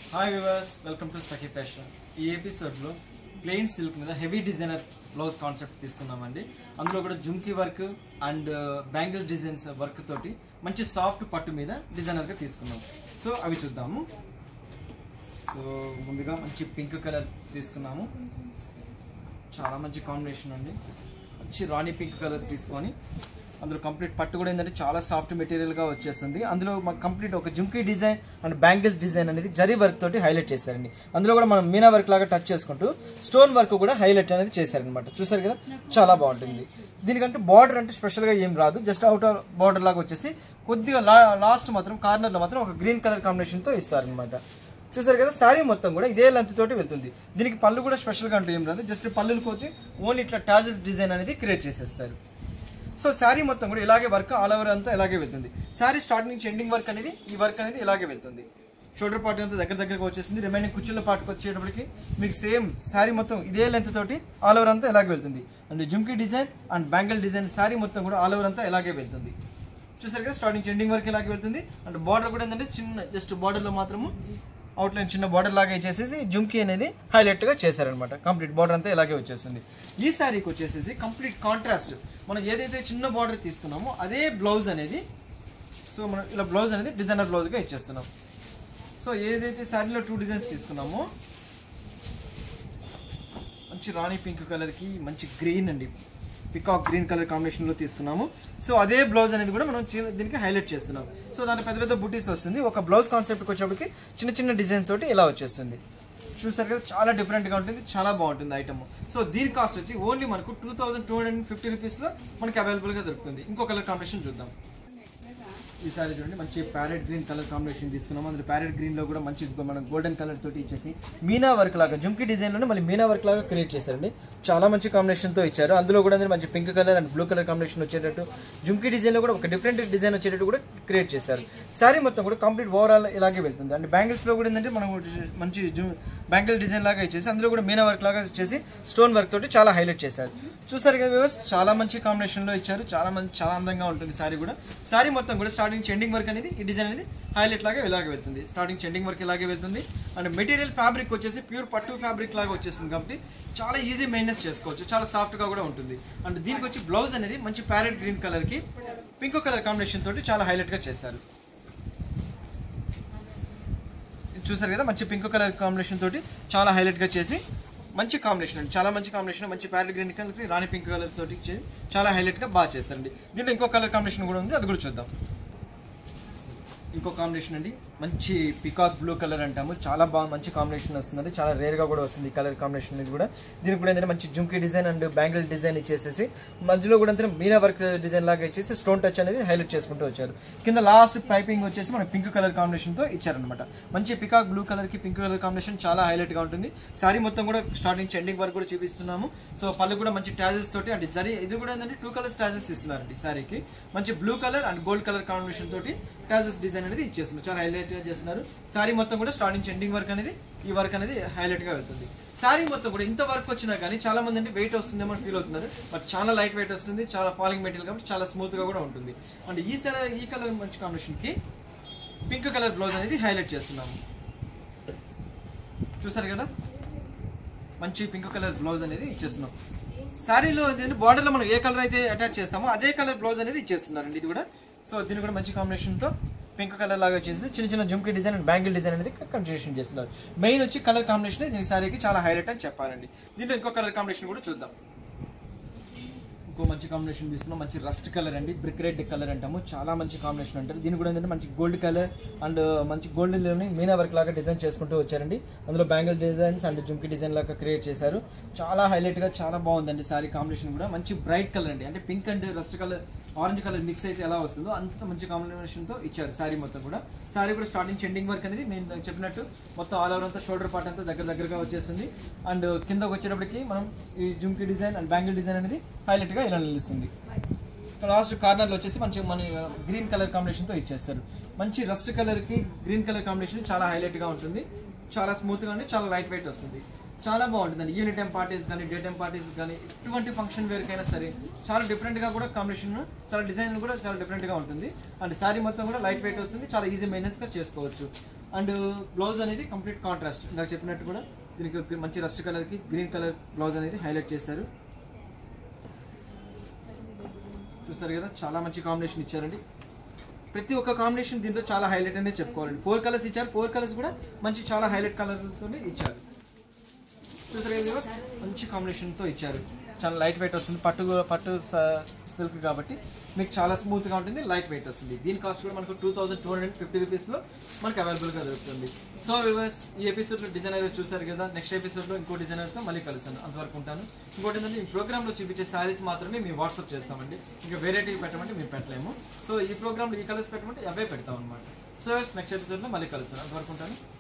Hi viewers welcome to Sakhi fashion ఈ ఎపిసోడ్లో plain silk మీద హెవీ డిజైనర్ బ్లౌజ్ కాన్సెప్ట్ తీసుకున్నామండి అందులో కూడా jhumki work and bangle designs work తోటి మంచి సాఫ్ట్ పట్టు మీద డిజైనర్గా తీసుకున్నాం సో అవి చూద్దాము సో ముందుగా మంచి పింక్ కలర్ తీసుకున్నాము చాలా మంచి కాంబినేషన్ అండి మంచి రాణి పింక్ కలర్ తీసుకొని అందులో కంప్లీట్ పట్టు కూడా ఏంటంటే చాలా సాఫ్ట్ మెటీరియల్ గా వచ్చేస్తుంది అందులో మాకు కంప్లీట్ ఒక jhumki design and bangles design అనేది జరీ వర్క్ తోటి హైలైట్ చేశారండి అందులో కూడా మనం మీనా వర్క్ లాగా టచ్ చేసుకుంటూ స్టోన్ వర్క్ కూడా హైలైట్ అనేది చేశారనమాట చూసారు కదా చాలా బాగుంటుంది దీనికంటే బార్డర్ అంటే స్పెషల్ గా ఏం రాదు జస్ట్ అవుట్ బార్డర్ లాగా వచ్చేసి కొద్దిగా లాస్ట్ మాత్రం కార్నర్ లో మాత్రం ఒక గ్రీన్ కలర్ కాంబినేషన్ తో ఇస్తారనమాట చూసారు కదా శారీ మొత్తం కూడా ఇదే లెంత్ తోటి వెళ్తుంది దీనికి పళ్ళు కూడా స్పెషల్గా అంటూ ఏం రాదు జస్ట్ పళ్ళులకు వచ్చి ఓన్లీ ఇట్లా టాజెస్ డిజైన్ అనేది క్రియేట్ చేసేస్తారు సో శారీ మొత్తం కూడా ఇలాగే వర్క్ ఆల్ ఓవర్ అంతా ఇలాగే వెళ్తుంది శారీ స్టార్ట్ నుంచి ఎండింగ్ వర్క్ అనేది ఈ వర్క్ అనేది ఇలాగే వెళ్తుంది షోల్డర్ పార్ట్ అంతా దగ్గర దగ్గరకు వచ్చేసింది రిమైనింగ్ కుర్చీల పార్ట్కి వచ్చేటప్పటికి మీకు సేమ్ శారీ మొత్తం ఇదే లెంత్ తోటి ఆల్ ఓవర్ అంతా ఇలాగే వెళ్తుంది and jhumki design and bangle design sari మొత్తం కూడా ఆల్ ఓవర్ అంతా ఇలాగే వెళ్తుంది చూసారు కదా స్టార్టింగ్ ఎండింగ్ వరకు ఇలాగే వెళ్తుంది అండ్ బార్డర్ కూడా ఏంటంటే చిన్న జస్ట్ బార్డర్లో మాత్రము అవుట్లైన్ చిన్న బార్డర్ లాగా ఇచ్చేసేసి జుమ్కీ అనేది హైలైట్ గా చేశారనమాట కంప్లీట్ బార్డర్ అంతా ఇలాగే వచ్చేస్తుంది ఈ శారీకి వచ్చేసేసి కంప్లీట్ కాంట్రాస్ట్ మనం ఏదైతే చిన్న బార్డర్ తీసుకున్నామో అదే బ్లౌజ్ అనేది సో మనం ఇలా బ్లౌజ్ అనేది డిజైనర్ బ్లౌజ్ గా ఇచ్చేస్తున్నాం సో ఏదైతే శారీలో టూ డిజైన్స్ తీసుకున్నామో మంచి రాణి పింక్ కలర్ కి మంచి గ్రీన్ అండి పికాక్ గ్రీన్ కలర్ కాంబినేషన్ లో తీసుకున్నాము సో అదే బ్లౌజ్ అనేది కూడా మనం చి- దీనికి హైలైట్ చేస్తున్నాం సో దాని పెద్ద పెద్ద బుటీస్ వస్తుంది ఒక బ్లౌజ్ కాన్సెప్ట్కి వచ్చేప్పటికి చిన్న చిన్న డిజైన్ తోటి ఇలా వచ్చేస్తుంది చూసారు కదా చాలా డిఫరెంట్ గా ఉంటుంది చాలా బాగుంటుంది ఐటమ్ సో దీని కాస్ట్ వచ్చి ఓన్లీ మనకు two thousand two hundred fifty rupees లో మనకి అవైలబుల్ గా దొరుకుతుంది ఇంకో కలర్ కాంబినేషన్ చూద్దాం ఈసారి చూడండి మంచి ప్యారెట్ గ్రీన్ కలర్ కాంబినేషన్ తీసుకున్నాం అందులో ప్యారెట్ గ్రీన్ లో కూడా మంచి మనం గోల్డెన్ కలర్ తోటి ఇచ్చేసి మీనా వర్క్ లాగా జుమ్కీ డిజైన్ లోనే మళ్ళీ మీనా వర్క్ లాగా క్రియేట్ చేశారండి చాలా మంచి కాంబినేషన్ తో ఇచ్చారు అందులో కూడా మంచి pink colour and blue colour combination వచ్చేటట్టు జుమ్కీ డిజైన్ లో కూడా ఒక డిఫరెంట్ డిజైన్ వచ్చేటట్టు కూడా క్రియేట్ చేశారు శారీ మొత్తం కూడా కంప్లీట్ ఓవరాల్ ఇలాగే వెళ్తుంది అండ్ బ్యాంగిల్స్ లో కూడా ఏంటంటే మనం మంచి బ్యాంగిల్ డిజైన్ లాగా ఇచ్చేసి అందులో కూడా మీనా వర్క్ లాగా ఇచ్చేసి స్టోన్ వర్క్ తోటి చాలా హైలైట్ చేశారు చూసారు కదా వ్యూవర్స్ చాలా మంచి కాంబినేషన్ లో ఇచ్చారు చాలా మంచి చాలా అందంగా ఉంటుంది శారీ కూడా శారీ మొత్తం కూడా స్టార్టింగ్ ఎండింగ్ వర్క్ అనేది ఈ డిజైన్ అనేది హైలైట్ లాగా ఇలాగే వెళ్తుంది స్టార్టింగ్ ఎండింగ్ వర్క్ ఇలాగే వెళ్తుంది అండ్ మెటీరియల్ ఫ్యాబ్రిక్ వచ్చేసి ప్యూర్ పట్టు ఫ్యాబ్రిక్ లాగా వచ్చేస్తుంది కాబట్టి చాలా ఈజీ మెయింటెన్స్ చేసుకోవచ్చు చాలా సాఫ్ట్ గా కూడా ఉంటుంది అండ్ దీనికి వచ్చి బ్లౌజ్ అనేది మంచి ప్యారెట్ గ్రీన్ కలర్ కి పింక్ కలర్ కాంబినేషన్ తోటి చాలా హైలైట్ గా చేశారు చూసారు కదా మంచి పింక్ కలర్ కాంబినేషన్ తోటి చాలా హైలైట్ గా చేసి మంచి కాంబినేషన్ అండి చాలా మంచి కాంబినేషన్ మంచి parrot green colour rani pink colour తోటి చే- చాలా హైలైట్ గా బాగా చేస్తారండి దీంట్లో ఇంకో కలర్ కాంబినేషన్ కూడా ఉంది అది కూడా చూద్దాం ఇంకో కాంబినేషన్ అండి మంచి పికాక్ బ్లూ కలర్ అంటాము చాలా బాగా మంచి కాంబినేషన్ వస్తుంది చాలా రేర్ గా కూడా వస్తుంది ఈ కలర్ కాంబినేషన్ అనేది కూడా దీనికి కూడా ఏంటంటే మంచి jhumki design and bangle design ఇచ్చేసేసి మధ్యలో కూడా అంటే మీనా వర్క్ డిజైన్ లాగా ఇచ్చేసి స్టోన్ టచ్ అనేది హైలైట్ చేసుకుంటూ వచ్చారు కింద లాస్ట్ పైపింగ్ వచ్చేసి మన పింక్ కలర్ కాంబినేషన్ తో ఇచ్చారనమాట మంచి పికాక్ బ్లూ కలర్ కి పింక్ కలర్ కాంబినేషన్ చాలా హైలైట్ గా ఉంటుంది శారీ మొత్తం కూడా స్టార్టింగ్ నుంచి ఎండింగ్ వరకు కూడా చూపిస్తున్నాము సో పళ్ళు కూడా మంచి టాజెస్ తోటి అంటే జరీ ఇది కూడా ఏంటంటే టూ కలర్స్ టాజెస్ ఇస్తున్నారండి ఈ శారీకి మంచి blue colour and gold colour combination తోటి టాజెస్ డిజైన్ అనేది ఇచ్చేస్తున్నారు చాలా హైలైట్ గా చేస్తున్నారు శారీ మొత్తం కూడా స్టార్టింగ్ నుంచి ఎండింగ్ వర్క్ అనేది ఈ వర్క్ అనేది హైలైట్ గా వెళ్తుంది శారీ మొత్తం కూడా ఇంత వర్క్ వచ్చినా కానీ చాలా మంది అంటే వెయిట్ వస్తుందేమో ఫీల్ అవుతున్నారు బట్ చాలా లైట్ వెయిట్ వస్తుంది చాలా ఫాలింగ్ మెటీరియల్ కాబట్టి చాలా స్మూత్ గా కూడా ఉంటుంది అండ్ ఈ సారీ ఈ కలర్ మంచి కాంబినేషన్ కి పింక్ కలర్ బ్లౌజ్ అనేది హైలైట్ చేస్తున్నాము చూసారు కదా మంచి పింక్ కలర్ బ్లౌజ్ అనేది ఇచ్చేస్తున్నాం శారీలో బార్డర్ లో మనం ఏ కలర్ అయితే అటాచ్ చేస్తామో అదే కలర్ బ్లౌజ్ అనేది ఇచ్చేస్తున్నారండి ఇది కూడా సో దీన్ని కూడా మంచి కాంబినేషన్ తో పింక్ కలర్ లాగా చేసి చిన్న చిన్న jhumki design and bangle design అనేది కంటిన్యూషన్ చేస్తున్నారు మెయిన్ వచ్చి కలర్ కాంబినేషన్ దీని శారీకి చాలా హైలైట్ అని చెప్పాలండి దీంట్లో ఇంకో కలర్ కాంబినేషన్ కూడా చూద్దాం ఇంకో మంచి కాంబినేషన్ తీసుకున్నాం మంచి రస్ట్ కలర్ అండి బ్రిక్ రెడ్ కలర్ అంటాము చాలా మంచి కాంబినేషన్ అంటారు దీని కూడా ఏంటంటే మంచి గోల్డ్ కలర్ అండ్ మంచి గోల్డ్ లోని మీనా వర్క్ లాగా డిజైన్ చేసుకుంటూ వచ్చారండి అందులో bangle designs and jhumki design లాగా క్రియేట్ చేశారు చాలా హైలైట్ గా చాలా బాగుందండి సారీ కాంబినేషన్ కూడా మంచి బ్రైట్ కలర్ అండి అంటే pink and rust colour orange colour mix అయితే ఎలా వస్తుందో అంత మంచి కాంబినేషన్ తో ఇచ్చారు శారీ మొత్తం కూడా శారీ కూడా స్టార్టింగ్ ఎండింగ్ వర్క్ అనేది నేను చెప్పినట్టు మొత్తం ఆల్ ఓవర్ అంతా షోల్డర్ పార్ట్ అంతా దగ్గర దగ్గరగా వచ్చేస్తుంది అండ్ కిందకి వచ్చేటప్పటికి మనం ఈ jhumki design and bangle design అనేది హైలైట్ గా ఇలా నిలుస్తుంది లాస్ట్ కార్నర్ లో వచ్చేసి మంచి మన గ్రీన్ కలర్ కాంబినేషన్ తో ఇచ్చేస్తారు మంచి రస్ట్ కలర్ కి గ్రీన్ కలర్ కాంబినేషన్ చాలా హైలైట్ గా ఉంటుంది చాలా స్మూత్ గా ఉండి చాలా లైట్ వెయిట్ వస్తుంది చాలా బాగుంటుందండి ఈవినింగ్ టైం పార్టీస్ కానీ డే టైం పార్టీస్ కానీ ఎటువంటి ఫంక్షన్ వేర్కైనా సరే చాలా డిఫరెంట్ గా కూడా కాంబినేషన్ చాలా డిజైన్ కూడా చాలా డిఫరెంట్ గా ఉంటుంది అండ్ శారీ మొత్తం కూడా లైట్ వెయిట్ వస్తుంది చాలా ఈజీ మెయింటెన్స్ గా చేసుకోవచ్చు అండ్ బ్లౌజ్ అనేది కంప్లీట్ కాంట్రాస్ట్ ఇందాక చెప్పినట్టు కూడా దీనికి ఒక మంచి రస్ట్ కలర్ కి గ్రీన్ కలర్ బ్లౌజ్ అనేది హైలైట్ చేశారు చూస్తారు కదా చాలా మంచి కాంబినేషన్ ఇచ్చారండి ప్రతి ఒక్క కాంబినేషన్ దీంట్లో చాలా హైలైట్ అనేది చెప్పుకోవాలండి ఫోర్ కలర్స్ ఇచ్చారు ఫోర్ కలర్స్ కూడా మంచి చాలా హైలైట్ కలర్తోనే ఇచ్చారు చూసారు కదా viewers? మంచి కాంబినేషన్ తో ఇచ్చారు చాలా లైట్ వెయిట్ వస్తుంది పట్టు పట్టు సిల్క్ కాబట్టి మీకు చాలా స్మూత్ గా ఉంటుంది లైట్ వెయిట్ వస్తుంది దీని కాస్ట్ కూడా మనకు two thousand two hundred fifty rupees లో మనకు అవైలబుల్ గా దొరుకుతుంది సో వివర్స్ ఈ ఎపిసోడ్ లో డిజైన్ అయితే చూసారు కదా నెక్స్ట్ ఎపిసోడ్ లో ఇంకో డిజైనర్ తో మళ్ళీ కలుస్తాను అంతవరకు ఉంటాను ఇంకోటి ఏంటంటే ఈ ప్రోగ్రామ్ లో చూపించే శారీస్ మాత్రమే మేము వాట్సాప్ చేస్తామండి ఇంకా వెరైటీ పెట్టమంటే మేము పెట్టలేము సో ఈ ప్రోగ్రామ్ లో ఈ కలర్స్ పెట్టమంటే అవే పెడతాం అనమాట సో నెక్స్ట్ ఎపిసోడ్ లో మళ్ళీ కలుస్తాను అంతవరకు ఉంటాను